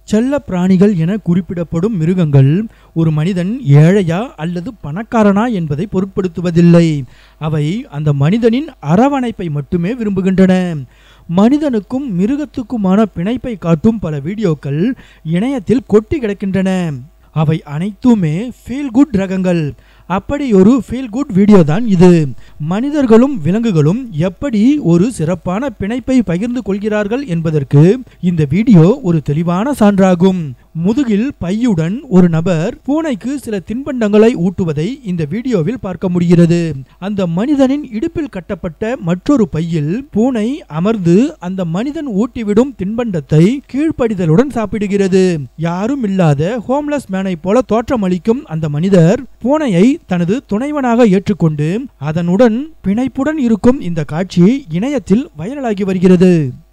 செல்ல பிராணிகள் என குறிப்பிடப்படும் மிருகங்கள் ஒரு மனிதன் ஏழையா அல்லது பணக்காரனா என்பதை பொருட்படுத்துவதில்லை அவை அந்த மனிதனின் அரவணைப்பை மட்டுமே விரும்புகின்றன மனிதனுக்கும் மிருகத்துக்குமான பிணைப்பை காட்டும் பல வீடியோக்கள் இணையத்தில் கொட்டி கிடக்கின்றன அவை அனைத்துமே ஃபீல் குட் ரகங்கள் அப்படி ஒரு ஃபீல் குட் வீடியோ தான் இது மனிதர்களும் விலங்குகளும் எப்படி ஒரு சிறப்பான பிணைப்பை பகிர்ந்து கொள்கிறார்கள் என்பதற்கு இந்த வீடியோ ஒரு தெளிவான சான்றாகும் முதுகில் பையுடன் ஒரு நபர் பூனைக்கு சில தின்பண்டங்களை ஊட்டுவதை இந்த வீடியோவில் பார்க்க முடிகிறது அந்த மனிதனின் இடுப்பில் கட்டப்பட்ட மற்றொரு பையில் பூனை அமர்ந்து அந்த மனிதன் ஊட்டிவிடும் தின்பண்டத்தை கீழ்ப்படிதலுடன் சாப்பிடுகிறது யாரும் இல்லாத ஹோம்லெஸ் மேனை போல தோற்றமளிக்கும் அந்த மனிதர் பூனையை தனது துணைவனாக ஏற்றுக்கொண்டு அதனுடன் பிணைப்புடன் இருக்கும் இந்த காட்சி இணையத்தில் வைரலாகி வருகிறது